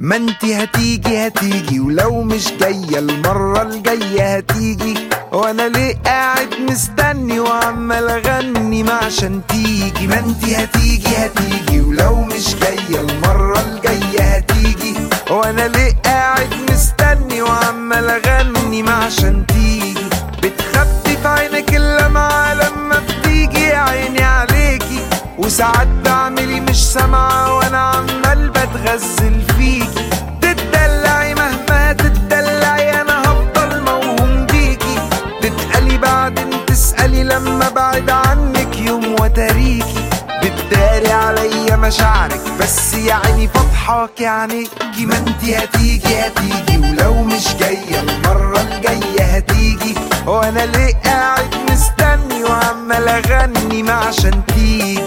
ما انت هتيجي هتيجي ولو مش جاية المرة الجاية هتيجي وانا ليه قاعد مستني وعمال اغني ما عشان تيجي ما انت هتيجي هتيجي ولو مش جاية المرة الجاية هتيجي وانا ليه قاعد مستني وعمال اغني ما عشان تيجي بتخبي في عينك اللمعة لما بتيجي يا عيني عليكي وساعات بعملي مش سامعة وانا عمال بتغزل فيكي تتدلعي مهما تتدلعي انا هفضل موهوم بيكي تتقلي بعدين تسألي لما بعد عنك يوم وتاريكي بتداري عليا مشاعرك بس يا عيني فضحاك عينيكي ما انتي هتيجي هتيجي ولو مش جاية المرة الجاية هتيجي وانا ليه قاعد مستني وعمال اغني ما عشان تيجي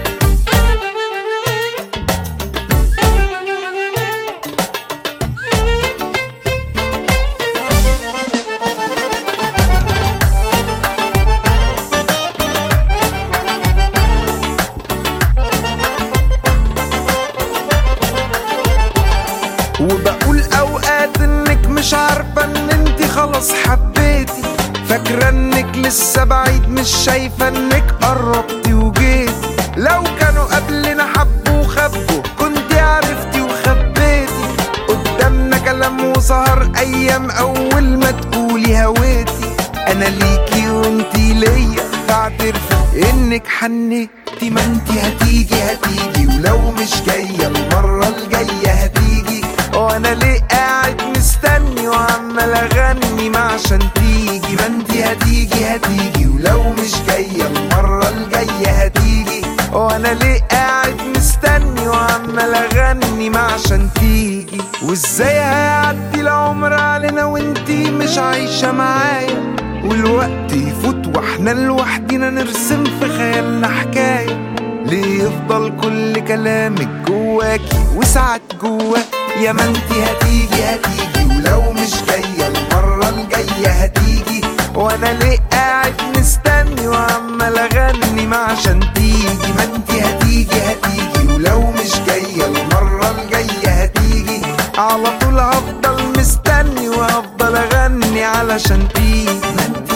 وبقول اوقات انك مش عارفة ان انت خلاص حبيتي فاكرة انك لسه بعيد مش شايفة انك قربتي وجيتي لو كانوا قبلنا حبوا وخبوا كنت عرفتي وخبيتي قدامنا كلام وسهر ايام اول ما تقولي هويتي انا ليكي وانتي ليا بعترفي انك حنيتي ما انتي هتيجي هتيجي ولو مش جاية المرة الجاية هتيجي وانا ليه قاعد مستني وعمال اغني ما عشان تيجي ما انتي هتيجي هتيجي ولو مش جاية المرة الجاية هتيجي وانا ليه قاعد مستني وعمال اغني ما عشان تيجي وازاي هيعدي العمر علينا وانتي مش عايشة معايا والوقت يفوت واحنا لوحدينا نرسم في خيالنا حكاية ليه يفضل كل كلامك جواكي وساعات جواك يا ما انتي هتيجي هتيجي ولو مش جاية المرة الجاية هتيجي وانا ليه قاعد مستني وعمال اغني ما عشان تيجي ما انتي هتيجي هتيجي ولو مش جاية المرة الجاية هتيجي على طول هفضل مستني وهفضل اغني علشان تيجي ما انتي